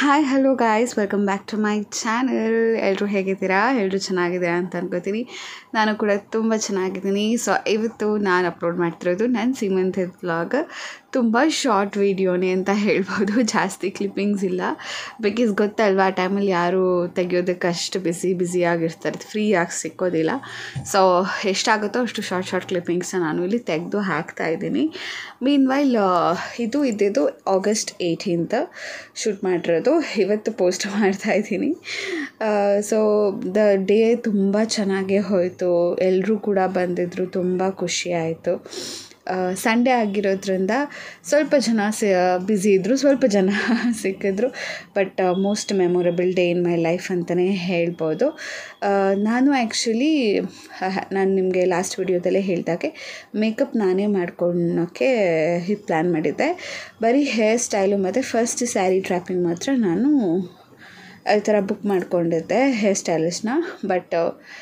hi hello guys welcome back to my channel ಎಲ್ಲರೂ ಹೇಗಿದ್ದೀರಾ ಎಲ್ಲರೂ ಚೆನ್ನಾಗಿದ್ದೀರಾ ಅಂತ ಅನ್ಕೋತೀನಿ ನಾನು ಕೂಡ ತುಂಬ ಚೆನ್ನಾಗಿದ್ದೀನಿ ಸೊ ಇವತ್ತು ನಾನು ಅಪ್ಲೋಡ್ ಮಾಡ್ತಿರೋದು ನನ್ನ ಸೀಮಂತದ ವ್ಲಾಗ್ ತುಂಬ ಶಾರ್ಟ್ ವೀಡಿಯೋನೇ ಅಂತ ಹೇಳ್ಬೋದು ಜಾಸ್ತಿ ಕ್ಲಿಪ್ಪಿಂಗ್ಸ್ ಇಲ್ಲ ಬಿಕಾಸ್ ಗೊತ್ತಲ್ವಾ ಆ ಟೈಮಲ್ಲಿ ಯಾರು ತೆಗಿಯೋದಕ್ಕೆ ಅಷ್ಟು ಬಿಸಿ ಬ್ಯುಸಿ ಆಗಿರ್ತಾರೆ ಫ್ರೀ ಆಗಿ ಸಿಕ್ಕೋದಿಲ್ಲ ಸೊ ಎಷ್ಟಾಗುತ್ತೋ ಅಷ್ಟು ಶಾರ್ಟ್ ಶಾರ್ಟ್ ಕ್ಲಿಪ್ಪಿಂಗ್ಸ್ನ ನಾನು ಇಲ್ಲಿ ತೆಗೆದು ಹಾಕ್ತಾ ಇದ್ದೀನಿ ಮೀನ್ ವೈಲ್ ಇದು ಇದ್ದಿದ್ದು ಆಗಸ್ಟ್ ಏಯ್ಟೀನ್ತ್ ಶೂಟ್ ಮಾಡಿರೋದು ಇವತ್ತು ಪೋಸ್ಟ್ ಮಾಡ್ತಾ ಇದ್ದೀನಿ ಸೊ ದ ಡೇ ತುಂಬ ಚೆನ್ನಾಗೇ ಹೋಯಿತು ಎಲ್ಲರೂ ಕೂಡ ಬಂದಿದ್ದರು ತುಂಬ ಖುಷಿ ಆಯಿತು ಸಂಡೇ ಆಗಿರೋದ್ರಿಂದ ಸ್ವಲ್ಪ ಜನ ಸಿ ಬ್ಯುಸಿ ಇದ್ದರು ಸ್ವಲ್ಪ ಜನ ಸಿಕ್ಕಿದ್ರು but most memorable day in my life ಅಂತಲೇ ಹೇಳ್ಬೋದು ನಾನು ಆ್ಯಕ್ಚುಲಿ ನಾನು ನಿಮಗೆ ಲಾಸ್ಟ್ ವಿಡಿಯೋದಲ್ಲೇ ಹೇಳಿದಾಗೆ ಮೇಕಪ್ ನಾನೇ ಮಾಡ್ಕೊಳ್ಳೋಕ್ಕೆ ಪ್ಲ್ಯಾನ್ ಮಾಡಿದ್ದೆ ಬರೀ ಹೇರ್ ಸ್ಟೈಲು ಮತ್ತು ಫಸ್ಟ್ ಸ್ಯಾರಿ ಟ್ರ್ಯಾಪಿಂಗ್ ಮಾತ್ರ ನಾನು ಈ ಥರ ಬುಕ್ ಮಾಡ್ಕೊಂಡಿದ್ದೆ ಹೇರ್ ಸ್ಟೈಲಿಸ್ಟ್ನ ಬಟ್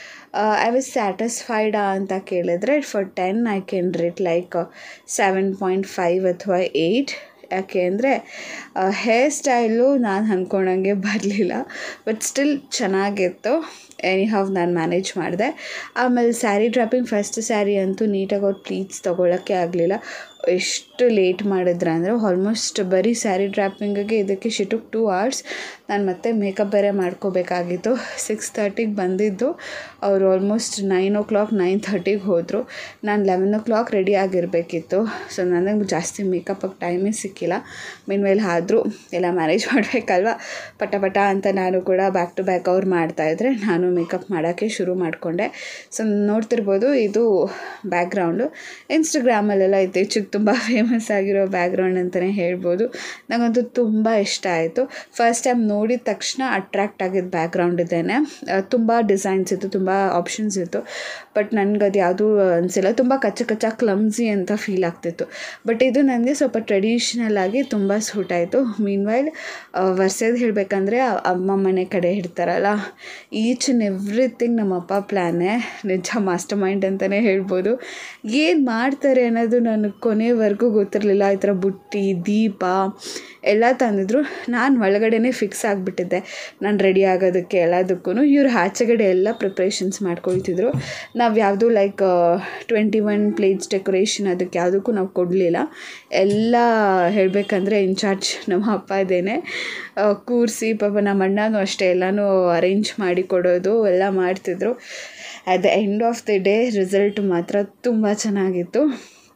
ಐ ವಾಸ್ ಸ್ಯಾಟಿಸ್ಫೈಡಾ ಅಂತ ಕೇಳಿದ್ರೆ for ten I can rate like seven point five ಅಥವಾ ಏಯ್ಟ್ ಯಾಕೆ ಅಂದರೆ ಹೇರ್ ಸ್ಟೈಲು ನಾನು ಅಂದ್ಕೊಂಡಂಗೆ ಬರಲಿಲ್ಲ ಬಟ್ ಸ್ಟಿಲ್ ಚೆನ್ನಾಗಿತ್ತು ಎನಿ ಹಾವ್ ನಾನು ಮ್ಯಾನೇಜ್ ಮಾಡಿದೆ ಆಮೇಲೆ ಸ್ಯಾರಿ ಡ್ರಾಪಿಂಗ್ ಫಸ್ಟ್ ಸ್ಯಾರಿ ಅಂತೂ ನೀಟಾಗಿ ಅವ್ರು ಪ್ಲೀಟ್ಸ್ ತೊಗೊಳಕ್ಕೆ ಆಗಲಿಲ್ಲ ಎಷ್ಟು ಲೇಟ್ ಮಾಡಿದ್ರೆ ಅಂದರೆ ಆಲ್ಮೋಸ್ಟ್ ಬರೀ ಸ್ಯಾರಿ ಡ್ರಾಪಿಂಗಿಗೆ ಇದಕ್ಕೆ ಶಿಟುಕ್ ಟೂ ಅವರ್ಸ್ ನಾನು ಮತ್ತೆ ಮೇಕಪ್ ಬೇರೆ ಮಾಡ್ಕೋಬೇಕಾಗಿತ್ತು ಸಿಕ್ಸ್ ತರ್ಟಿಗೆ ಬಂದಿದ್ದು ಅವರು almost nine o'clock nine ಥರ್ಟಿಗೆ ಹೋದರು ನಾನು ಲೆವೆನ್ ಓ ಕ್ಲಾಕ್ ರೆಡಿ ಆಗಿರಬೇಕಿತ್ತು ಸೊ ನನಗೆ ಜಾಸ್ತಿ ಮೇಕಪ್ಪಿಗೆ ಟೈಮೇ ಸಿಕ್ಕಿಲ್ಲ ಮೀನ್ ಮೇಲೆ ಆದರೂ ಎಲ್ಲ ಮ್ಯಾನೇಜ್ ಮಾಡಬೇಕಲ್ವ ಪಟ ಪಟ ಅಂತ ನಾನು ಕೂಡ ಬ್ಯಾಕ್ ಟು ಬ್ಯಾಕ್ ಅವ್ರು ಮಾಡ್ತಾಯಿದ್ರೆ ನಾನು ಮೇಕಪ್ ಮಾಡೋಕ್ಕೆ ಶುರು ಮಾಡಿಕೊಂಡೆ ಸೊ ನೋಡ್ತಿರ್ಬೋದು ಇದು ಬ್ಯಾಕ್ಗ್ರೌಂಡು ಇನ್ಸ್ಟಾಗ್ರಾಮಲ್ಲೆಲ್ಲ ಇತ್ತೀಚೆಗೆ ತುಂಬ ಫೇಮಸ್ ಆಗಿರೋ ಬ್ಯಾಕ್ಗ್ರೌಂಡ್ ಅಂತಲೇ ಹೇಳ್ಬೋದು ನನಗಂತೂ ತುಂಬ ಇಷ್ಟ ಆಯಿತು ಫಸ್ಟ್ ಟೈಮ್ ನೋಡಿದ ತಕ್ಷಣ ಅಟ್ರ್ಯಾಕ್ಟ್ ಆಗಿದ್ದು ಬ್ಯಾಕ್ಗ್ರೌಂಡ್ ಇದ್ದೇನೆ ತುಂಬ ಡಿಸೈನ್ಸ್ ಇತ್ತು ತುಂಬ ಆಪ್ಷನ್ಸ್ ಇತ್ತು ಬಟ್ ನನಗೆ ಅದು ಯಾವುದೂ ಅನಿಸಿಲ್ಲ ತುಂಬ ಕಚ್ಚ ಕಚ್ಚ ಕ್ಲಮ್ಸಿ ಅಂತ ಫೀಲ್ ಆಗ್ತಿತ್ತು ಬಟ್ ಇದು ನನಗೆ ಸ್ವಲ್ಪ ಟ್ರೆಡಿಷ್ನಲ್ ಆಗಿ ತುಂಬ ಸೂಟ್ ಆಯಿತು ಮೀನ್ ವೈಲ್ ವರ್ಷದ ಹೇಳಬೇಕಂದ್ರೆ ಅಮ್ಮ ಮನೆ ಕಡೆ ಇಡ್ತಾರಲ್ಲ ಈಚ್ ಆ್ಯಂಡ್ ಎವ್ರಿಥಿಂಗ್ ನಮ್ಮಪ್ಪ ಪ್ಲ್ಯಾನೇ ನಿಜ ಮಾಸ್ಟರ್ ಮೈಂಡ್ ಅಂತಲೇ ಹೇಳ್ಬೋದು ಏನು ಮಾಡ್ತಾರೆ ಅನ್ನೋದು ನನಗೆ ಕೊನೆವರೆಗೂ ಗೊತ್ತಿರಲಿಲ್ಲ ಈ ಥರ ಬುಟ್ಟಿ ದೀಪ ಎಲ್ಲ ತಂದಿದ್ರು ನಾನು ಒಳಗಡೆನೇ ಫಿಕ್ಸ್ ಆಗಿಬಿಟ್ಟಿದ್ದೆ ನಾನು ರೆಡಿ ಆಗೋದಕ್ಕೆ ಎಲ್ಲದಕ್ಕೂ ಇವ್ರು ಆಚೆಗಡೆ ಎಲ್ಲ ಪ್ರಿಪ್ರೇಷನ್ಸ್ ಮಾಡ್ಕೊಳ್ತಿದ್ರು ನಾವು ಯಾವುದೂ like twenty one plates decoration ಅದಕ್ಕೆ ಯಾವುದಕ್ಕೂ ನಾವು ಕೊಡಲಿಲ್ಲ ಎಲ್ಲ ಹೇಳಬೇಕಂದ್ರೆ ಇನ್ಚಾರ್ಜ್ ನಮ್ಮ ಅಪ್ಪ ಇದ್ದೇನೆ ಕೂರಿಸಿ ಪಾಪ ನಮ್ಮ ಅಣ್ಣನೂ ಅಷ್ಟೇ ಎಲ್ಲನೂ ಅರೇಂಜ್ ಮಾಡಿ ಕೊಡೋದು ಎಲ್ಲ ಮಾಡ್ತಿದ್ರು at the end of the day result ಮಾತ್ರ ತುಂಬ ಚೆನ್ನಾಗಿತ್ತು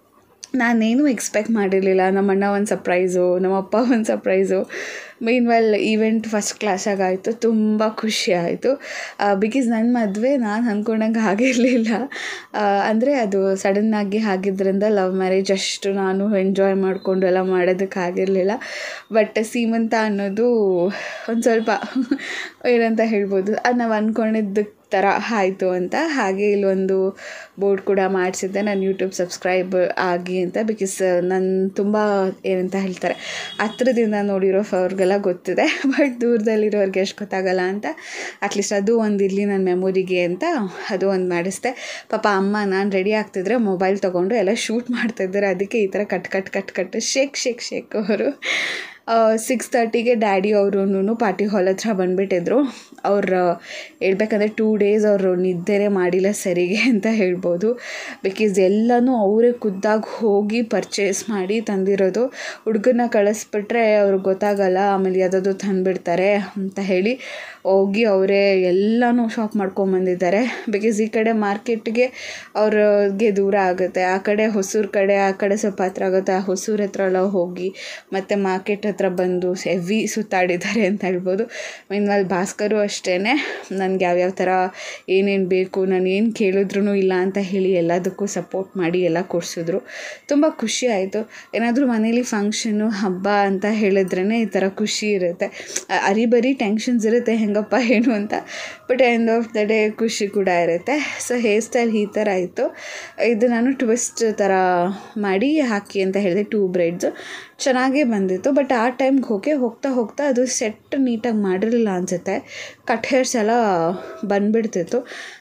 ನಾನೇನು ಎಕ್ಸ್ಪೆಕ್ಟ್ ಮಾಡಿರಲಿಲ್ಲ ನಮ್ಮ ಅಣ್ಣ ಒಂದು ಸರ್ಪ್ರೈಸು ನಮ್ಮ ಅಪ್ಪ ಒಂದು surprise mean well event first ಕ್ಲಾಸಾಗಿ ಆಯಿತು ತುಂಬ ಖುಷಿ ಆಯಿತು ಬಿಕಾಸ್ ನನ್ನ ಮದುವೆ ನಾನು ಅಂದ್ಕೊಂಡಂಗೆ ಆಗಿರಲಿಲ್ಲ ಅಂದರೆ ಅದು ಸಡನ್ನಾಗಿ ಆಗಿದ್ದರಿಂದ ಲವ್ ಮ್ಯಾರೇಜ್ ಅಷ್ಟು ನಾನು ಎಂಜಾಯ್ ಮಾಡಿಕೊಂಡು ಎಲ್ಲ ಮಾಡೋದಕ್ಕೆ ಆಗಿರಲಿಲ್ಲ ಬಟ್ ಸೀಮಂತ ಅನ್ನೋದು ಒಂದು ಸ್ವಲ್ಪ ಏನಂತ ಹೇಳ್ಬೋದು ಅದು ನಾವು ಅಂದ್ಕೊಂಡಿದ್ದಕ್ಕೆ ಥರ ಆಯಿತು ಅಂತ ಹಾಗೆ ಇಲ್ಲೊಂದು ಬೋರ್ಡ್ ಕೂಡ ಮಾಡಿಸಿದ್ದೆ ನಾನು ಯೂಟ್ಯೂಬ್ ಸಬ್ಸ್ಕ್ರೈಬ್ ಆಗಿ ಅಂತ ಬಿಕಾಸ್ ನಾನು ತುಂಬ ಏನಂತ ಹೇಳ್ತಾರೆ ಹತ್ರದಿಂದ ನೋಡಿರೋ ಅವ್ರಿಗೆಲ್ಲ ಗೊತ್ತಿದೆ ಬಟ್ ದೂರದಲ್ಲಿರೋರಿಗೆ ಎಷ್ಟು ಗೊತ್ತಾಗಲ್ಲ ಅಂತ ಅಟ್ಲೀಸ್ಟ್ ಅದು ಒಂದು ಇರಲಿ ನನ್ನ ಮೆಮೊರಿಗೆ ಅಂತ ಅದು ಒಂದು ಮಾಡಿಸ್ದೆ ಪಾಪ ಅಮ್ಮ ನಾನು ರೆಡಿ ಆಗ್ತಿದ್ರೆ ಮೊಬೈಲ್ ತೊಗೊಂಡು ಎಲ್ಲ ಶೂಟ್ ಮಾಡ್ತಾಯಿದ್ದಾರೆ ಅದಕ್ಕೆ ಈ ಥರ cut cut cut cut shake shake shake ಅವರು ಸಿಕ್ಸ್ ತರ್ಟಿಗೆ ಡ್ಯಾಡಿ ಅವರು ಪಾರ್ಟಿ ಹಾಲ್ ಹತ್ರ ಬಂದುಬಿಟ್ಟಿದ್ರು ಅವ್ರು ಹೇಳ್ಬೇಕಂದ್ರೆ ಟೂ ಡೇಸ್ ಅವರು ನಿದ್ದೆನೇ ಮಾಡಿಲ್ಲ ಸರಿಗೆ ಅಂತ ಹೇಳ್ಬೋದು ಬಿಕಾಸ್ ಎಲ್ಲನೂ ಅವರೇ ಖುದ್ದಾಗಿ ಹೋಗಿ ಪರ್ಚೇಸ್ ಮಾಡಿ ತಂದಿರೋದು ಹುಡುಗನ್ನ ಕಳಿಸ್ಬಿಟ್ರೆ ಅವ್ರಿಗೆ ಗೊತ್ತಾಗಲ್ಲ ಆಮೇಲೆ ಯಾವುದಾದ್ರು ತಂದುಬಿಡ್ತಾರೆ ಅಂತ ಹೇಳಿ ಹೋಗಿ ಅವರೇ ಎಲ್ಲನೂ ಶಾಪ್ ಮಾಡ್ಕೊಂಬಂದಿದ್ದಾರೆ ಬಿಕಾಸ್ ಈ ಕಡೆ ಮಾರ್ಕೆಟ್ಗೆ ಅವ್ರಿಗೆ ದೂರ ಆಗುತ್ತೆ ಆ ಕಡೆ ಹೊಸೂರು ಕಡೆ ಆ ಕಡೆ ಸ್ವಲ್ಪ ಹತ್ರ ಆಗುತ್ತೆ ಆ ಹೊಸೂರು ಹತ್ರ ಎಲ್ಲ ಹೋಗಿ ಮತ್ತು ಮಾರ್ಕೆಟ್ ಹತ್ರ ಬಂದು ಹೆವಿ ಸುತ್ತಾಡಿದ್ದಾರೆ ಅಂತ ಹೇಳ್ಬೋದು ಮೀನ್ವಲ್ ಭಾಸ್ಕರು ಅಷ್ಟೇ ನನಗೆ ಯಾವ್ಯಾವ ಥರ ಏನೇನು ಬೇಕು ನಾನು ಏನು ಕೇಳಿದ್ರು ಇಲ್ಲ ಅಂತ ಹೇಳಿ ಎಲ್ಲದಕ್ಕೂ ಸಪೋರ್ಟ್ ಮಾಡಿ ಎಲ್ಲ ಕೊಡಿಸಿದ್ರು ತುಂಬ ಖುಷಿ ಆಯಿತು ಏನಾದರೂ ಮನೇಲಿ ಫಂಕ್ಷನ್ನು ಹಬ್ಬ ಅಂತ ಹೇಳಿದ್ರೇ ಈ ಥರ ಖುಷಿ ಇರುತ್ತೆ ಅರಿಬರಿ ಟೆನ್ಷನ್ಸ್ ಇರುತ್ತೆ ಹೆಂಗಪ್ಪ ಏನು ಅಂತ but end of the day ಖುಷಿ ಕೂಡ ಇರುತ್ತೆ ಸೊ ಹೇರ್ ಸ್ಟೈಲ್ ಈ ಥರ ಇತ್ತು ಇದು ನಾನು ಟ್ವಿಸ್ಟ್ ಥರ ಮಾಡಿ ಹಾಕಿ ಅಂತ ಹೇಳಿದೆ ಟೂ ಬ್ರೈಡ್ಸು ಚೆನ್ನಾಗೇ ಬಂದಿತ್ತು ಬಟ್ ಆ ಟೈಮ್ಗೆ ಹೋಗಿ ಹೋಗ್ತಾ ಹೋಗ್ತಾ ಅದು ಸೆಟ್ ನೀಟಾಗಿ ಮಾಡಿರಲಿಲ್ಲ ಅನಿಸುತ್ತೆ ಕಟ್ ಹೇರ್ಸ್ ಎಲ್ಲ ಬಂದುಬಿಡ್ತಿತ್ತು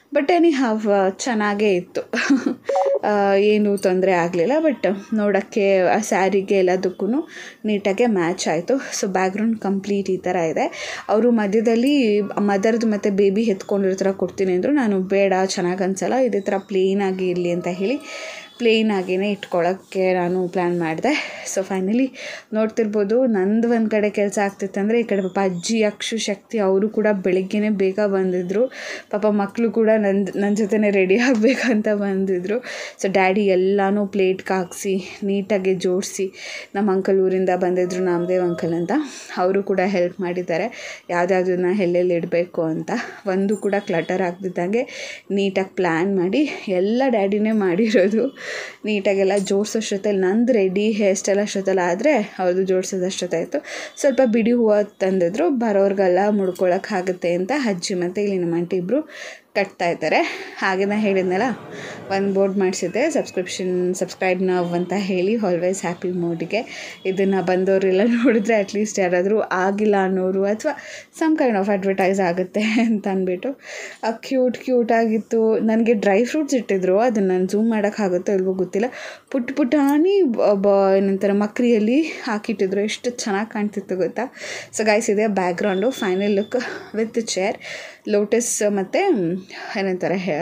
ಬಟ್ ಎನಿ ಹಾವ್ ಚೆನ್ನಾಗೇ ಇತ್ತು ಆ, ಏನೂ ತೊಂದರೆ ಆಗಲಿಲ್ಲ ಬಟ್ ನೋಡೋಕ್ಕೆ ಆ ಸ್ಯಾರಿಗೆ ಎಲ್ಲದಕ್ಕೂ ನೀಟಾಗೆ ಮ್ಯಾಚ್ ಆಯಿತು ಸೊ ಬ್ಯಾಕ್ಗ್ರೌಂಡ್ ಕಂಪ್ಲೀಟ್ ಈ ಥರ ಇದೆ ಅವರು ಮಧ್ಯದಲ್ಲಿ ಮದರ್ದು ಮತ್ತು ಬೇಬಿ ಎತ್ಕೊಂಡಿರೋ ಥರ ಕೊಡ್ತೀನಿ ಅಂದರು ನಾನು ಬೇಡ ಚೆನ್ನಾಗಿ ಅನ್ಸಲ್ಲ ಇದೇ ಥರ ಪ್ಲೇನಾಗಿ ಇರಲಿ ಅಂತ ಹೇಳಿ ಪ್ಲೇನ್ ಆಗಿನೇ ಇಟ್ಕೊಳ್ಳೋಕ್ಕೆ ನಾನು ಪ್ಲ್ಯಾನ್ ಮಾಡಿದೆ ಸೊ ಫೈನಲಿ ನೋಡ್ತಿರ್ಬೋದು ನಂದು ಒಂದು ಕಡೆ ಕೆಲಸ ಆಗ್ತಿತ್ತಂದರೆ ಈ ಕಡೆ ಪಾಪ ಅಜ್ಜಿ ಅಕ್ಷು ಶಕ್ತಿ ಅವರು ಕೂಡ ಬೆಳಿಗ್ಗೆನೇ ಬೇಗ ಬಂದಿದ್ದರು ಪಾಪ ಮಕ್ಕಳು ಕೂಡ ನನ್ನ ನನ್ನ ಜೊತೆನೇ ರೆಡಿ ಆಗಬೇಕಂತ ಬಂದಿದ್ದರು ಸೊ ಡ್ಯಾಡಿ ಎಲ್ಲನೂ ಪ್ಲೇಟ್ಗೆ ಹಾಕ್ಸಿ ನೀಟಾಗಿ ಜೋಡಿಸಿ ನಮ್ಮ ಅಂಕಲ್ ಊರಿಂದ ಬಂದಿದ್ದರು ನಾಮದೇವ್ ಅಂಕಲ್ ಅಂತ ಅವರು ಕೂಡ ಹೆಲ್ಪ್ ಮಾಡಿದ್ದಾರೆ ಯಾವುದ್ಯಾವುದನ್ನ ಎಲ್ಲೆಲ್ಲಿ ಇಡಬೇಕು ಅಂತ ಒಂದು ಕೂಡ ಕ್ಲಟರ್ ಆಗ್ತಿದ್ದಂಗೆ ನೀಟಾಗಿ ಪ್ಲ್ಯಾನ್ ಮಾಡಿ ಎಲ್ಲ ಡ್ಯಾಡಿನೇ ಮಾಡಿರೋದು ನೀಟಾಗೆಲ್ಲ ಜೋಡಿಸೋಷ್ಟೊತ್ತಲ್ಲಿ ನಂದು ರೆಡಿ ಹೇರ್ ಸ್ಟೈಲ್ ಅಷ್ಟೊತ್ತಲ್ಲಿ ಆದರೆ ಅವ್ರದ್ದು ಜೋಡಿಸೋದಷ್ಟೊತ್ತಾಯಿತು ಸ್ವಲ್ಪ ಬಿಡಿ ಹೂವು ತಂದಿದ್ರು ಬರೋರ್ಗೆಲ್ಲ ಮುಡ್ಕೊಳಕ್ಕಾಗುತ್ತೆ ಅಂತ ಅಜ್ಜಿ ಮತ್ತು ಇಲ್ಲಿ ನಮ್ಮ ಆಂಟಿ ಇಬ್ಬರು ಕಟ್ತಾ ಇದ್ದಾರೆ ಹಾಗೆ ನಾನು ಹೇಳಿದ್ನಲ್ಲ ಒಂದು ಬೋರ್ಡ್ ಮಾಡಿಸಿದ್ದೆ ಸಬ್ಸ್ಕ್ರಿಪ್ಷನ್ ಸಬ್ಸ್ಕ್ರೈಬ್ ನವ್ ಅಂತ ಹೇಳಿ ಆಲ್ವೇಸ್ ಹ್ಯಾಪಿ ಮೂಡಿಗೆ ಇದನ್ನು ಬಂದವರೆಲ್ಲ ನೋಡಿದ್ರೆ ಅಟ್ಲೀಸ್ಟ್ ಯಾರಾದರೂ ಆಗಿಲ್ಲ ಅನ್ನೋರು ಅಥವಾ ಸಮ್ ಕೈಂಡ್ ಆಫ್ ಅಡ್ವರ್ಟೈಸ್ ಆಗುತ್ತೆ ಅಂತ ಅಂದ್ಬಿಟ್ಟು ಕ್ಯೂಟ್ ಕ್ಯೂಟ್ ಆಗಿತ್ತು ನನಗೆ ಡ್ರೈ ಫ್ರೂಟ್ಸ್ ಇಟ್ಟಿದ್ರು ಅದನ್ನು ನಾನು ಝೂಮ್ ಮಾಡೋಕ್ಕಾಗುತ್ತೋ ಇಲ್ವೋ ಗೊತ್ತಿಲ್ಲ ಪುಟ್ಟ ಪುಟಾಣಿ ಬ- ಬ ಏನಂತಾರೆ ಮಕ್ರಿಯಲ್ಲಿ ಹಾಕಿಟ್ಟಿದ್ರು ಎಷ್ಟು ಚೆನ್ನಾಗಿ ಕಾಣ್ತಿತ್ತು ಗೊತ್ತಾ ಸೊ ಗಾಯ್ಸ್ ಇದೆ background final look with chair lotus ಮತ್ತು ಏನಂತಾರೆ ಹೆ-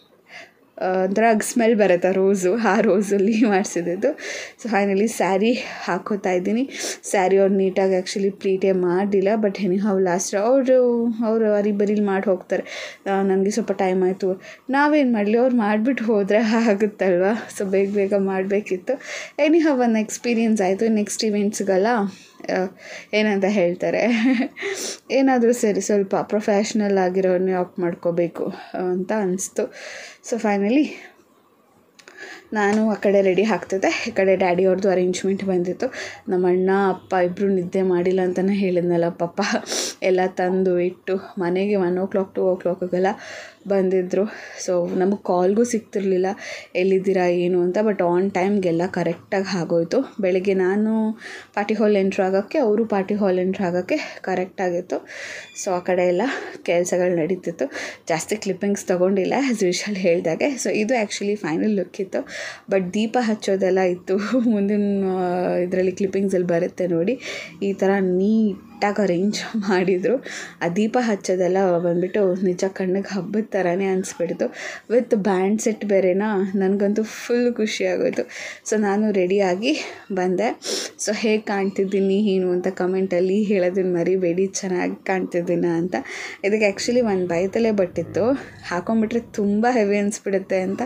ಆ, ಒಂಥರ ಸ್ಮೆಲ್ ಬರುತ್ತೆ ರೋಸು ಆ ರೋಸಲ್ಲಿ ಮಾಡಿಸಿದ್ದು ಸೊ ಫೈನಲಿ ಸ್ಯಾರಿ ಹಾಕೋತಾ ಇದ್ದೀನಿ ಸ್ಯಾರಿ ಅವ್ರು ನೀಟಾಗಿ ಆ್ಯಕ್ಚುಲಿ ಪ್ಲೀಟೇ ಮಾಡಲಿಲ್ಲ ಬಟ್ ಎನಿಹಾವ್ ಲಾಸ್ಟ್ ಅವರು ಅವರು ಅರಿಬರಿಲಿ ಮಾಡಿ ಹೋಗ್ತಾರೆ ನನಗೆ ಸ್ವಲ್ಪ ಟೈಮ್ ಆಯಿತು ನಾವೇನು ಮಾಡಲಿ ಅವ್ರು ಮಾಡಿಬಿಟ್ಟು ಹೋದರೆ ಆಗುತ್ತಲ್ವ ಸೊ ಬೇಗ ಬೇಗ ಮಾಡಬೇಕಿತ್ತು ಎನಿಹಾವ್ ಒಂದು ಎಕ್ಸ್ಪೀರಿಯನ್ಸ್ ಆಯಿತು ನೆಕ್ಸ್ಟ್ ಇವೆಂಟ್ಸ್ಗೆಲ್ಲ ಆ, ಏನಂತ ಹೇಳ್ತಾರೆ ಏನಾದರೂ ಸರಿ ಸ್ವಲ್ಪ ಪ್ರೊಫೆಷ್ನಲ್ ಆಗಿರೋರನ್ನೇ ಆಪ್ ಮಾಡ್ಕೋಬೇಕು ಅಂತ ಅನಿಸ್ತು ಸೊ ಫೈನಲಿ ನಾನು ಆ ಕಡೆ ರೆಡಿ ಆಗ್ತಿದ್ದೆ ಈ ಕಡೆ ಡ್ಯಾಡಿ ಅವ್ರದ್ದು ಅರೇಂಜ್ಮೆಂಟ್ ಬಂದಿತ್ತು ನಮ್ಮ ಅಣ್ಣ ಅಪ್ಪ ಇಬ್ಬರು ನಿದ್ದೆ ಮಾಡಿಲ್ಲ ಅಂತಲೇ ಹೇಳಿದ್ನಲ್ಲ ಪಾಪ ಎಲ್ಲ ತಂದು ಇಟ್ಟು ಮನೆಗೆ ಒನ್ ಓ ಕ್ಲಾಕ್ ಟು ಓ ಕ್ಲಾಕಿಗೆಲ್ಲ ಬಂದಿದ್ದರು ಸೊ ನಮಗೆ ಕಾಲ್ಗೂ ಸಿಗ್ತಿರ್ಲಿಲ್ಲ ಎಲ್ಲಿದ್ದೀರಾ ಏನು ಅಂತ ಬಟ್ ಆನ್ ಟೈಮ್ಗೆಲ್ಲ ಕರೆಕ್ಟಾಗಿ ಆಗೋಯ್ತು ಬೆಳಗ್ಗೆ ನಾನು ಪಾರ್ಟಿ ಹಾಲ್ ಎಂಟ್ರ್ ಆಗೋಕ್ಕೆ ಅವರು ಪಾರ್ಟಿ ಹಾಲ್ ಎಂಟ್ರ್ ಆಗೋಕ್ಕೆ ಕರೆಕ್ಟಾಗಿತ್ತು ಸೊ ಆ ಕಡೆ ಎಲ್ಲ ಕೆಲಸಗಳು ನಡೀತಿತ್ತು ಜಾಸ್ತಿ ಕ್ಲಿಪ್ಪಿಂಗ್ಸ್ ತೊಗೊಂಡಿಲ್ಲ ಆ್ಯಸ್ ಯೂಶಲ್ ಹೇಳಿದಾಗೆ ಸೊ ಇದು ಆ್ಯಕ್ಚುಲಿ ಫೈನಲ್ ಲುಕ್ ಇತ್ತು ಬಟ್ ದೀಪ ಹಚ್ಚೋದೆಲ್ಲ ಇತ್ತು ಮುಂದಿನ ಇದರಲ್ಲಿ ಕ್ಲಿಪ್ಪಿಂಗ್ಸಲ್ಲಿ ಬರುತ್ತೆ ನೋಡಿ ಈ ಥರ ನೀಟಾಗಿ ಅರೇಂಜ್ ಮಾಡಿದರು ಆ ದೀಪ ಹಚ್ಚೋದೆಲ್ಲ ಬಂದ್ಬಿಟ್ಟು ನಿಜ ಕಣ್ಣಿಗೆ ಹಬ್ಬದ ಥರನೇ ಅನಿಸ್ಬಿಡ್ತು ವಿತ್ ಬ್ಯಾಂಡ್ ಸೆಟ್ ಬೇರೆನಾ ನನಗಂತೂ ಫುಲ್ ಖುಷಿ ಆಗೋಯ್ತು ಸೊ ನಾನು ರೆಡಿಯಾಗಿ ಬಂದೆ ಸೊ ಹೇಗೆ ಕಾಣ್ತಿದ್ದೀನಿ ಏನು ಅಂತ ಕಮೆಂಟಲ್ಲಿ ಹೇಳೋದನ್ನ ಮರಿಬೇಡಿ ಚೆನ್ನಾಗಿ ಕಾಣ್ತಿದ್ದೀನ ಅಂತ ಇದಕ್ಕೆ ಆ್ಯಕ್ಚುಲಿ ಒಂದು ಬೈತಲೆ ಬಟ್ಟಿತ್ತು ಹಾಕೊಂಡ್ಬಿಟ್ರೆ ತುಂಬ ಹೆವಿ ಅನಿಸ್ಬಿಡುತ್ತೆ ಅಂತ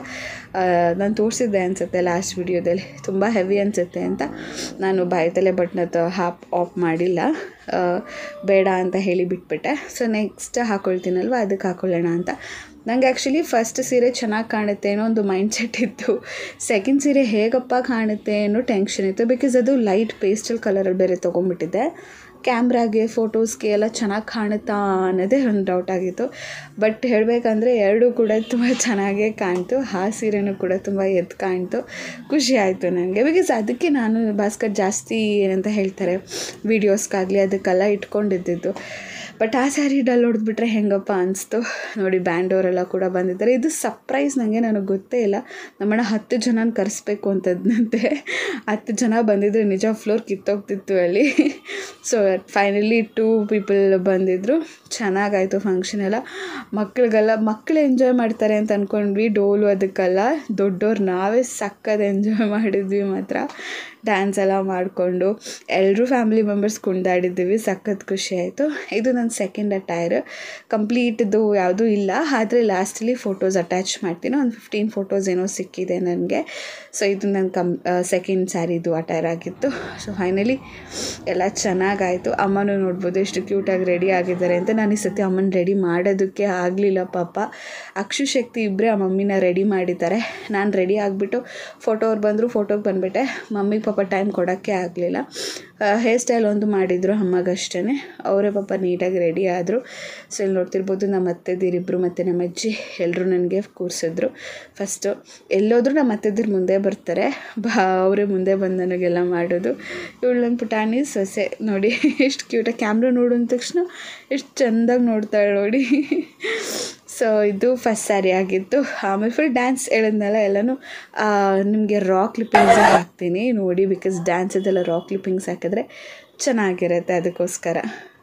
ನಾನು ತೋರಿಸಿದ್ದೆ ಅನಿಸುತ್ತೆ ಲಾಸ್ಟ್ ವಿಡಿಯೋದಲ್ಲಿ ತುಂಬ ಹೆವಿ ಅನಿಸುತ್ತೆ ಅಂತ ನಾನು ಬಾಯ್ತಲೆ ಬಟ್ನ ಹಾಪ್ ಆಫ್ ಮಾಡಿಲ್ಲ ಆ, ಬೇಡ ಅಂತ ಹೇಳಿ ಬಿಟ್ಬಿಟ್ಟೆ ಸೊ ನೆಕ್ಸ್ಟ್ ಹಾಕ್ಕೊಳ್ತೀನಲ್ವ ಅದಕ್ಕೆ ಹಾಕ್ಕೊಳ್ಳೋಣ ಅಂತ ನನಗೆ ಆ್ಯಕ್ಚುಲಿ ಫಸ್ಟ್ ಸೀರೆ ಚೆನ್ನಾಗಿ ಕಾಣುತ್ತೆ ಅನ್ನೋ ಒಂದು ಮೈಂಡ್ ಸೆಟ್ ಇತ್ತು ಸೆಕೆಂಡ್ ಸೀರೆ ಹೇಗಪ್ಪ ಕಾಣುತ್ತೆ ಅನ್ನೋ ಟೆನ್ಷನ್ ಇತ್ತು ಬಿಕಾಸ್ ಅದು ಲೈಟ್ ಪೇಸ್ಟಲ್ ಕಲರಲ್ಲಿ ಬೇರೆ ತೊಗೊಂಡ್ಬಿಟ್ಟಿದ್ದೆ ಕ್ಯಾಮ್ರಾಗೆ ಫೋಟೋಸ್ಗೆ ಎಲ್ಲ ಚೆನ್ನಾಗಿ ಕಾಣುತ್ತಾ ಅನ್ನೋದೇ ಒಂದು ಡೌಟ್ ಆಗಿತ್ತು ಬಟ್ ಹೇಳಬೇಕಂದ್ರೆ ಎರಡೂ ಕೂಡ ತುಂಬ ಚೆನ್ನಾಗೇ ಕಾಣ್ತು ಆ ಸೀರೆನೂ ಕೂಡ ತುಂಬ ಎದ್ದು ಕಾಣ್ತು ಖುಷಿ ಆಯಿತು ನನಗೆ ಬಿಕಾಸ್ ಅದಕ್ಕೆ ನಾನು ಭಾಸ್ಕರ್ ಜಾಸ್ತಿ ಏನಂತ ಹೇಳ್ತಾರೆ ವೀಡಿಯೋಸ್ಗಾಗಲಿ ಅದಕ್ಕೆಲ್ಲ ಇಟ್ಕೊಂಡಿದ್ದಿದ್ದು ಬಟ್ ಆ ಸ್ಯಾರಿ ಡಲ್ ಹೊಡೆದ್ಬಿಟ್ರೆ ಹೆಂಗಪ್ಪ ಅನಿಸ್ತು ನೋಡಿ ಬ್ಯಾಂಡವರೆಲ್ಲ ಕೂಡ ಬಂದಿದ್ದಾರೆ ಇದು ಸರ್ಪ್ರೈಸ್ ನನಗೆ ನನಗೆ ಗೊತ್ತೇ ಇಲ್ಲ ನಮ್ಮಣ್ಣ ಹತ್ತು ಜನನ ಕರೆಸ್ಬೇಕು ಅಂತದ್ನಂತೆ ಹತ್ತು ಜನ ಬಂದಿದ್ರೆ ನಿಜ ಫ್ಲೋರ್ ಕಿತ್ತೋಗ್ತಿತ್ತು ಅಲ್ಲಿ ಸೊ ಫೈನಲಿ ಟೂ ಪೀಪಲ್ ಬಂದಿದ್ದರು ಚೆನ್ನಾಗಾಯಿತು ಫಂಕ್ಷನ್ ಎಲ್ಲ ಮಕ್ಳಿಗೆಲ್ಲ ಮಕ್ಕಳು ಎಂಜಾಯ್ ಮಾಡ್ತಾರೆ ಅಂತ ಅಂದ್ಕೊಂಡ್ವಿ ಡೋಲು ಅದಕ್ಕೆಲ್ಲ ದೊಡ್ಡವ್ರು ನಾವೇ ಸಕ್ಕದ ಎಂಜಾಯ್ ಮಾಡಿದ್ವಿ ಮಾತ್ರ ಡ್ಯಾನ್ಸ್ ಎಲ್ಲ ಮಾಡಿಕೊಂಡು ಎಲ್ಲರೂ ಫ್ಯಾಮಿಲಿ ಮೆಂಬರ್ಸ್ ಕುಣಿದಾಡಿದ್ದೀವಿ ಸಖತ್ ಖುಷಿ ಆಯಿತು ಇದು ನನ್ನ ಸೆಕೆಂಡ್ ಅಟೈರ್ ಕಂಪ್ಲೀಟ್ದು ಯಾವುದೂ ಇಲ್ಲ ಆದರೆ ಲಾಸ್ಟಲ್ಲಿ ಫೋಟೋಸ್ ಅಟ್ಯಾಚ್ ಮಾಡ್ತೀನಿ ಒಂದು ಫಿಫ್ಟೀನ್ ಫೋಟೋಸ್ ಏನೋ ಸಿಕ್ಕಿದೆ ನನಗೆ ಸೊ ಇದು ನನ್ನ ಕಮ್ ಸೆಕೆಂಡ್ ಸ್ಯಾರಿದು ಅಟೈರ್ ಆಗಿತ್ತು ಸೊ ಫೈನಲಿ ಎಲ್ಲ ಚೆನ್ನಾಗಾಯಿತು ಅಮ್ಮನೂ ನೋಡ್ಬೋದು ಎಷ್ಟು ಕ್ಯೂಟಾಗಿ ರೆಡಿ ಆಗಿದ್ದಾರೆ ಅಂತ ನಾನು ಈ ಸತಿ ಅಮ್ಮನ ರೆಡಿ ಮಾಡೋದಕ್ಕೆ ಆಗಲಿಲ್ಲ ಪಾಪ ಅಕ್ಷು ಶಕ್ತಿ ಇಬ್ಬರೇ ಆ ಮಮ್ಮಿನ ರೆಡಿ ಮಾಡಿದ್ದಾರೆ ನಾನು ರೆಡಿ ಆಗಿಬಿಟ್ಟು ಫೋಟೋ ಅವ್ರು ಬಂದರು ಫೋಟೋಗೆ ಬಂದುಬಿಟ್ಟೆ ಮಮ್ಮಿಗೆ ಪಾಪ ಟೈಮ್ ಕೊಡೋಕ್ಕೆ ಆಗಲಿಲ್ಲ ಹೇರ್ ಸ್ಟೈಲ್ ಒಂದು ಮಾಡಿದರು ಅಮ್ಮಗಷ್ಟೇ ಅವರೇ ಪಾಪ ನೀಟಾಗಿ ರೆಡಿ ಆದರು ಸೊ ಇಲ್ಲಿ ನೋಡ್ತಿರ್ಬೋದು ನಮ್ಮ ಅತ್ತೆದಿರಿಬ್ಬರು ಮತ್ತು ನಮ್ಮ ಅಜ್ಜಿ ಎಲ್ಲರೂ ನನಗೆ ಕೂರಿಸಿದ್ರು ಫಸ್ಟು ಎಲ್ಲೋದ್ರೂ ನಮ್ಮ ಅತ್ತೆದಿರು ಮುಂದೆ ಬರ್ತಾರೆ ಬಾ ಅವರೇ ಮುಂದೆ ಬಂದು ನನಗೆಲ್ಲ ಮಾಡೋದು ಇವಳು ನನ್ನ ಪುಟಾಣಿ ಸೊಸೆ ನೋಡಿ ಎಷ್ಟು ಕ್ಯೂಟಾಗಿ ಕ್ಯಾಮ್ರಾ ನೋಡಿದ ತಕ್ಷಣ ಎಷ್ಟು ಚೆಂದಾಗಿ ನೋಡ್ತಾಳೆ ನೋಡಿ ಸೊ ಇದು ಫಸ್ಟ್ ಸ್ಯಾರಿ ಆಗಿತ್ತು ಆಮೇಲೆ ಫುಲ್ ಡ್ಯಾನ್ಸ್ ಹೇಳಿದ್ನಲ್ಲ ಎಲ್ಲನೂ ನಿಮಗೆ ರಾ ಕ್ಲಿಪ್ಪಿಂಗ್ಸ್ ಹಾಕ್ತೀನಿ ನೋಡಿ ಬಿಕಾಸ್ ಡ್ಯಾನ್ಸ್ ಇದೆಲ್ಲ ರಾ ಕ್ಲಿಪ್ಪಿಂಗ್ಸ್ ಹಾಕಿದ್ರೆ ಚೆನ್ನಾಗಿರುತ್ತೆ ಅದಕ್ಕೋಸ್ಕರ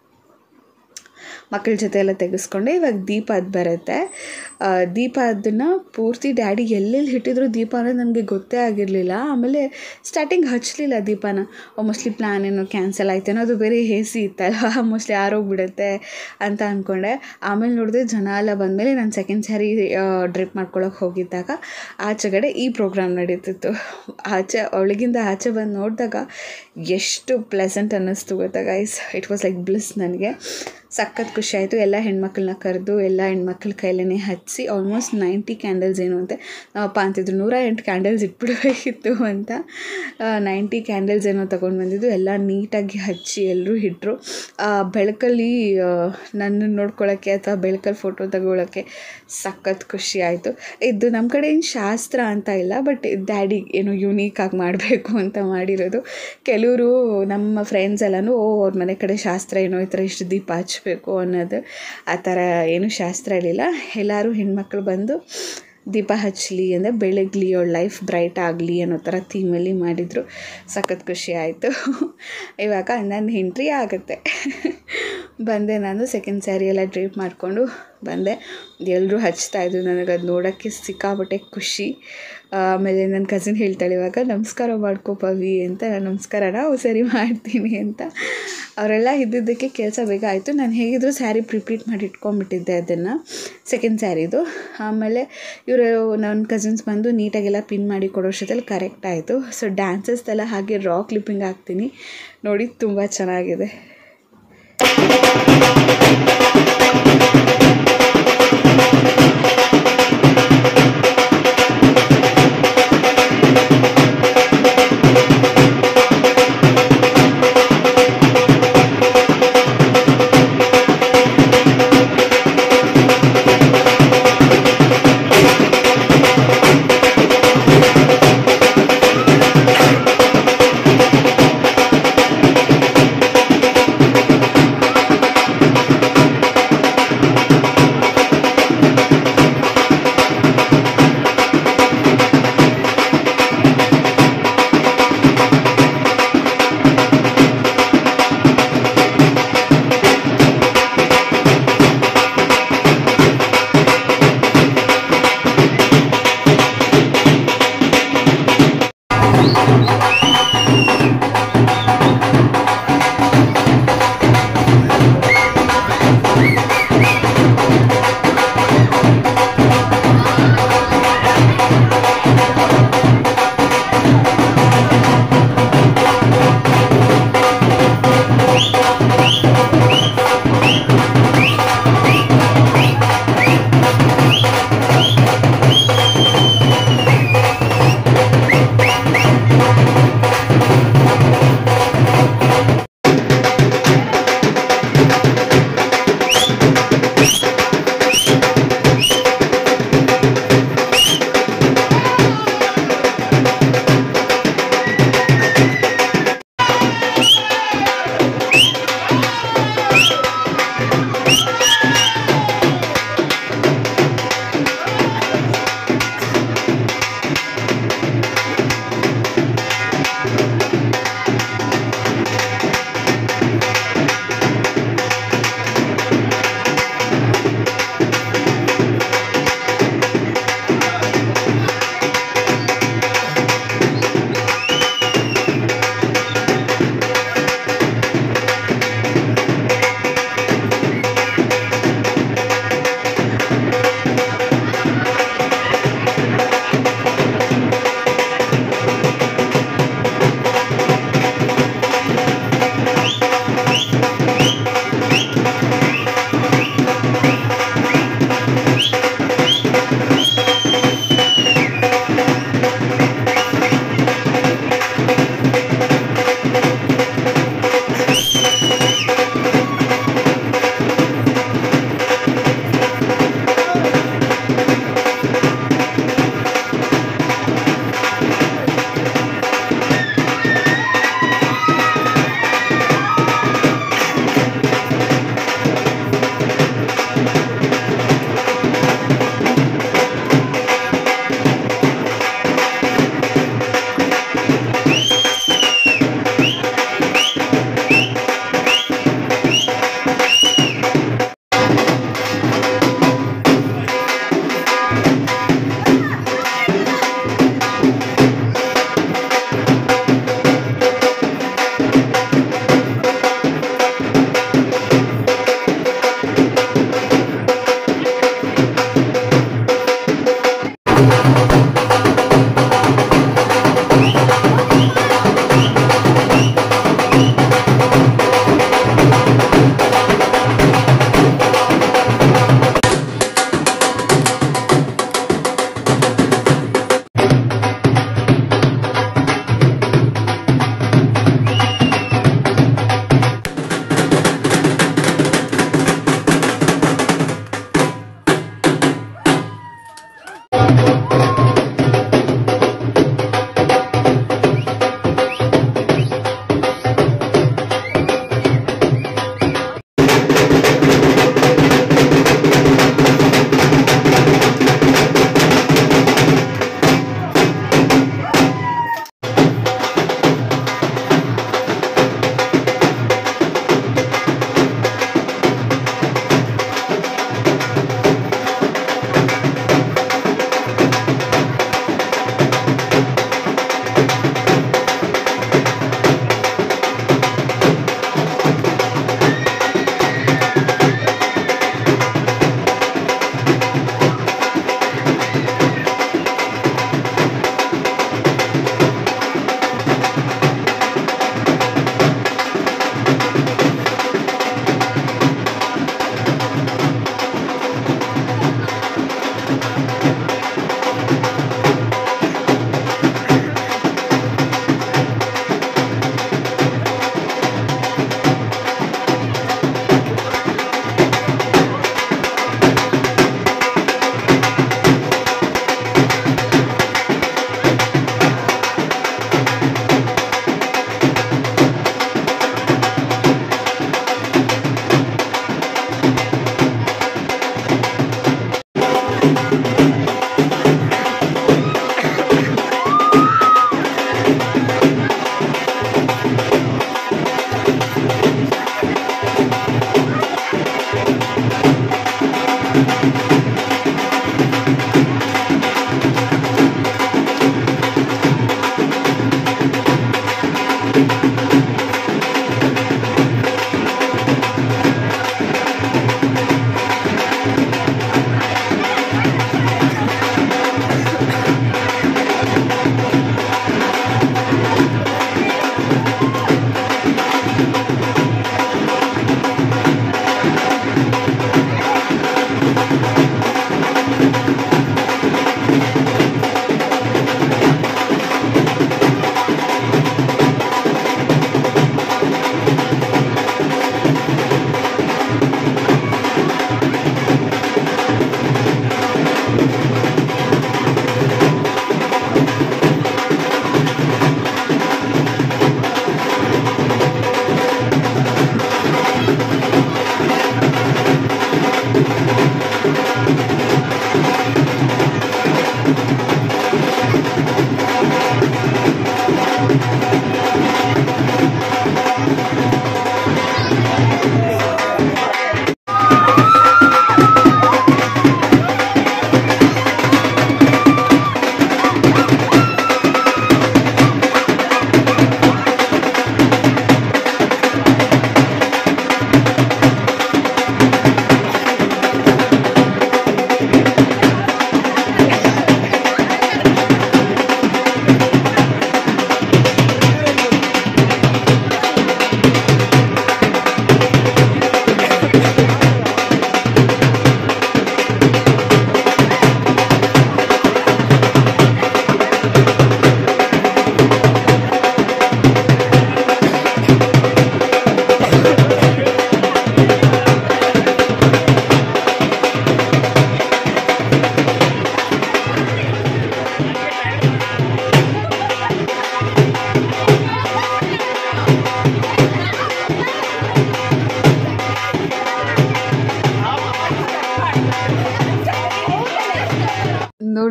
ಮಕ್ಕಳ ಜೊತೆ ಎಲ್ಲ ತೆಗೆಸ್ಕೊಂಡೆ ಇವಾಗ ದೀಪ ಅದು ಬರುತ್ತೆ ಆ, ದೀಪ ಅದನ್ನು ಪೂರ್ತಿ ಡ್ಯಾಡಿ ಎಲ್ಲೆಲ್ಲಿ ಇಟ್ಟಿದ್ರು ದೀಪ ಅನ್ನೋದು ನನಗೆ ಗೊತ್ತೇ ಆಗಿರಲಿಲ್ಲ ಆಮೇಲೆ ಸ್ಟಾರ್ಟಿಂಗ್ ಹಚ್ಚಲಿಲ್ಲ ದೀಪನ ಮೋಸ್ಟ್ಲಿ ಪ್ಲ್ಯಾನ್ ಏನೋ ಕ್ಯಾನ್ಸಲ್ ಆಯ್ತೇನೋ ಅದು ಬೇರೆ ಹೇಸಿ ಇತ್ತಲ್ಲ ಮೋಸ್ಟ್ಲಿ ಆರೋಗ್ಬಿಡುತ್ತೆ ಅಂತ ಅಂದ್ಕೊಂಡೆ ಆಮೇಲೆ ನೋಡಿದ್ರೆ ಜನ ಎಲ್ಲ ಬಂದಮೇಲೆ ನಾನು ಸೆಕೆಂಡ್ ಸ್ಯಾರಿ ಡ್ರಿಪ್ ಮಾಡ್ಕೊಳಕ್ಕೆ ಹೋಗಿದ್ದಾಗ ಆಚೆಗಡೆ ಈ ಪ್ರೋಗ್ರಾಮ್ ನಡೀತಿತ್ತು ಆಚೆ ಒಳಗಿಂದ ಆಚೆ ಬಂದು ನೋಡಿದಾಗ ಎಷ್ಟು ಪ್ಲೆಸೆಂಟ್ ಅನ್ನಿಸ್ತು ಗೊತ್ತಾ guys it was like bliss ನನಗೆ ಸಖತ್ ಖುಷಿ ಆಯಿತು ಎಲ್ಲ ಹೆಣ್ಮಕ್ಳನ್ನ ಕರೆದು ಎಲ್ಲ ಹೆಣ್ಮಕ್ಳ ಕೈಲೇ ಹಚ್ಚಿ ಆಲ್ಮೋಸ್ಟ್ ನೈಂಟಿ ಕ್ಯಾಂಡಲ್ಸ್ ಏನು ಅಂತೆ ನಮ್ಮಪ್ಪ ಅಂತಿದ್ರು ನೂರ ಎಂಟು ಕ್ಯಾಂಡಲ್ಸ್ ಇಟ್ಬಿಡ್ಬೇಕಿತ್ತು ಅಂತ ನೈಂಟಿ ಕ್ಯಾಂಡಲ್ಸ್ ಏನೋ ತೊಗೊಂಡು ಬಂದಿದ್ದು ಎಲ್ಲ ನೀಟಾಗಿ ಹಚ್ಚಿ ಎಲ್ಲರೂ ಇಟ್ಟರು ಬೆಳಕಲ್ಲಿ ನನ್ನ ನೋಡ್ಕೊಳ್ಳೋಕ್ಕೆ ಅಥವಾ ಬೆಳಕಲ್ಲಿ ಫೋಟೋ ತಗೊಳ್ಳೋಕ್ಕೆ ಸಖತ್ ಖುಷಿ ಆಯಿತು ಇದು ನಮ್ಮ ಕಡೆ ಏನು ಶಾಸ್ತ್ರ ಅಂತ ಇಲ್ಲ ಬಟ್ ಡ್ಯಾಡಿ ಏನು ಯೂನೀಕಾಗಿ ಮಾಡಬೇಕು ಅಂತ ಮಾಡಿರೋದು ಕೆಲವರು ನಮ್ಮ ಫ್ರೆಂಡ್ಸ್ ಎಲ್ಲನೂ ಓ ಅವ್ರ ಮನೆ ಕಡೆ ಶಾಸ್ತ್ರ ಏನೋ ಈ ಥರ ಇಷ್ಟು ದೀಪ ಹಚ್ಚಬೇಕು ಅನ್ನೋದು ಆ ಥರ ಏನೂ ಶಾಸ್ತ್ರ ಇರಲಿಲ್ಲ ಎಲ್ಲರೂ ಹೆಣ್ಮಕ್ಳು ಬಂದು ದೀಪ ಹಚ್ಚಲಿ ಅಂದರೆ ಬೆಳಗ್ಲಿ ಅವಳ ಲೈಫ್ ಬ್ರೈಟ್ ಆಗಲಿ ಅನ್ನೋ ಥರ ಥೀಮಲ್ಲಿ ಮಾಡಿದರು ಸಖತ್ ಖುಷಿ ಆಯಿತು ಇವಾಗ ನನ್ನ ಎಂಟ್ರಿ ಆಗುತ್ತೆ ಬಂದೆ ನಾನು ಸೆಕೆಂಡ್ ಸ್ಯಾರಿ ಎಲ್ಲ ಡ್ರೇಪ್ ಮಾಡಿಕೊಂಡು ಬಂದೆ ಎಲ್ಲರೂ ಹಚ್ತಾಯಿದ್ರು ನನಗೆ ಅದು ನೋಡೋಕ್ಕೆ ಸಿಕ್ಕಾಪಟ್ಟೆ ಖುಷಿ ಆಮೇಲೆ ನನ್ನ ಕಸಿನ್ ಹೇಳ್ತಾಳೆ ಇವಾಗ ನಮಸ್ಕಾರ ಮಾಡ್ಕೋ ಪವಿ ಅಂತ ನಾನು ನಮಸ್ಕಾರನ ಓ ಸರಿ ಮಾಡ್ತೀನಿ ಅಂತ ಅವರೆಲ್ಲ ಇದ್ದಿದ್ದಕ್ಕೆ ಕೆಲಸ ಬೇಗ ಆಯಿತು ನಾನು ಹೇಗಿದ್ರು ಸ್ಯಾರಿ ಪ್ರಿಪೀಟ್ ಮಾಡಿ ಇಟ್ಕೊಂಡ್ಬಿಟ್ಟಿದ್ದೆ ಅದನ್ನು ಸೆಕೆಂಡ್ ಸ್ಯಾರಿದು ಆಮೇಲೆ ಇವರು ನನ್ನ ಕಸಿನ್ಸ್ ಬಂದು ನೀಟಾಗೆಲ್ಲ ಪಿನ್ ಮಾಡಿ ಕೊಡೋಷ್ಟೊತ್ತಲ್ಲಿ ಕರೆಕ್ಟ್ ಆಯಿತು ಸೊ ಡ್ಯಾನ್ಸಸ್ದೆಲ್ಲ ಹಾಗೆ ರಾ ಕ್ಲಿಪ್ಪಿಂಗ್ ಹಾಕ್ತೀನಿ ನೋಡಿ ತುಂಬ ಚೆನ್ನಾಗಿದೆ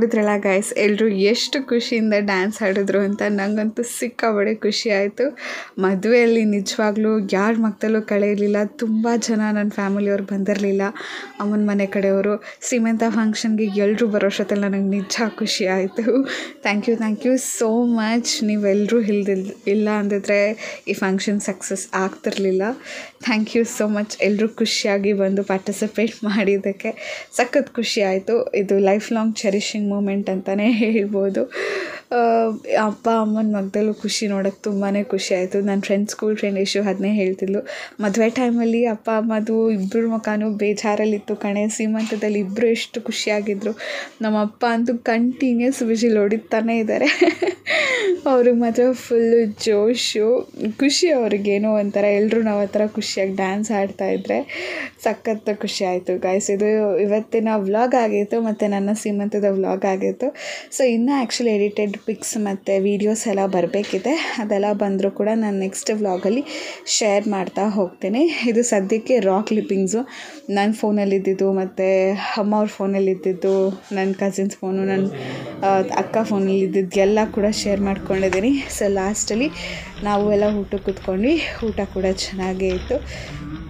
ನೋಡಿದ್ರಲ್ಲ ಗೈಸ್ ಎಲ್ಲರೂ ಎಷ್ಟು ಖುಷಿಯಿಂದ ಡ್ಯಾನ್ಸ್ ಆಡಿದ್ರು ಅಂತ ನನಗಂತೂ ಸಿಕ್ಕಾಬಡೆ ಖುಷಿ ಆಯಿತು ಮದುವೆಯಲ್ಲಿ ನಿಜವಾಗ್ಲೂ ಯಾರ ಮಕ್ಕದಲ್ಲೂ ಕಳೆಯಲಿಲ್ಲ ತುಂಬ ಜನ ನನ್ನ ಫ್ಯಾಮಿಲಿಯವ್ರು ಬಂದಿರಲಿಲ್ಲ ಅಮ್ಮನ ಮನೆ ಕಡೆಯವರು ಸೀಮಂತ ಫಂಕ್ಷನ್ಗೆ ಎಲ್ಲರೂ ಬರೋಷ್ಟೊತ್ತಲ್ಲಿ ನನಗೆ ನಿಜ ಖುಷಿ ಆಯಿತು thank you thank you so much ನೀವೆಲ್ಲರೂ ಇಲ್ದಿಲ್ ಇಲ್ಲ ಅಂದಿದ್ರೆ ಈ ಫಂಕ್ಷನ್ ಸಕ್ಸಸ್ ಆಗ್ತಿರ್ಲಿಲ್ಲ ಥ್ಯಾಂಕ್ ಯು ಸೋ ಮಚ್ ಎಲ್ಲರೂ ಖುಷಿಯಾಗಿ ಬಂದು ಪಾರ್ಟಿಸಿಪೇಟ್ ಮಾಡಿದ್ದಕ್ಕೆ ಸಖತ್ ಖುಷಿ ಆಯಿತು ಇದು ಲೈಫ್ ಲಾಂಗ್ ಚೆರಿಷಿಂಗ್ ಮೂಮೆಂಟ್ ಅಂತಲೇ ಹೇಳ್ಬೋದು ಆ, ಅಪ್ಪ ಅಮ್ಮನ ಮಗದಲ್ಲೂ ಖುಷಿ ನೋಡೋಕ್ಕೆ ತುಂಬಾ ಖುಷಿ ಆಯಿತು ನನ್ನ ಫ್ರೆಂಡ್ ಸ್ಕೂಲ್ ಫ್ರೆಂಡ್ ಇಶ್ಯೂ ಅದನ್ನೇ ಹೇಳ್ತಿದ್ಲು ಮದುವೆ ಟೈಮಲ್ಲಿ ಅಪ್ಪ ಅಮ್ಮದು ಇಬ್ಬರ ಮುಖನೂ ಬೇಜಾರಲ್ಲಿತ್ತು ಕಣೆ ಸೀಮಂತದಲ್ಲಿ ಇಬ್ಬರು ಎಷ್ಟು ಖುಷಿಯಾಗಿದ್ದರು ನಮ್ಮ ಅಪ್ಪ ಅಂತೂ ಕಂಟಿನ್ಯೂಸ್ ವಿಜಿಲ್ ಹೊಡಿತಾನೇ ಇದ್ದಾರೆ ಅವ್ರಿಗೆ ಮಾತ್ರ ಫುಲ್ಲು ಜೋಶು ಖುಷಿ ಅವ್ರಿಗೇನೋ ಒಂಥರ ಎಲ್ಲರೂ ನಾವು ಆ ಥರ ಖುಷಿಯಾಗಿ ಡ್ಯಾನ್ಸ್ ಆಡ್ತಾಯಿದ್ರೆ ಸಖತ್ ಖುಷಿ ಆಯಿತು ಗಾಯ್ಸ್ ಇದು ಇವತ್ತಿನ ವ್ಲಾಗ್ ಆಗಿತ್ತು ಮತ್ತು ನನ್ನ ಸೀಮಂತದ ವ್ಲಾಗ್ ಆಗಿತ್ತು ಸೊ ಇನ್ನೂ actually edited pics and videos ಎಲ್ಲ ಬರಬೇಕಿದೆ ಅದೆಲ್ಲ ಬಂದರೂ ಕೂಡ ನಾನು ನೆಕ್ಸ್ಟ್ ವ್ಲಾಗಲ್ಲಿ ಶೇರ್ ಮಾಡ್ತಾ ಹೋಗ್ತೀನಿ ಇದು ಸದ್ಯಕ್ಕೆ ರಾ ಕ್ಲಿಪ್ಪಿಂಗ್ಸು ನನ್ನ ಫೋನಲ್ಲಿ ಇದ್ದಿದ್ದು ಮತ್ತು ಅಮ್ಮ ಅವ್ರ ಫೋನಲ್ಲಿ ಇದ್ದಿದ್ದು ನನ್ನ ಕಸಿನ್ಸ್ ಫೋನು ನನ್ನ ಆ, ಅಕ್ಕ ಫೋನಲ್ಲಿ ಇದ್ದಿದ್ದು ಎಲ್ಲ ಕೂಡ ಶೇರ್ ಮಾಡ್ಕೊಂಡಿದ್ದೀನಿ ಸೊ ಲಾಸ್ಟಲ್ಲಿ ನಾವು ಎಲ್ಲ ಊಟಕ್ಕೆ ಕೂತ್ಕೊಂಡು ಊಟ ಕೂಡ ಚೆನ್ನಾಗೇ ಇತ್ತು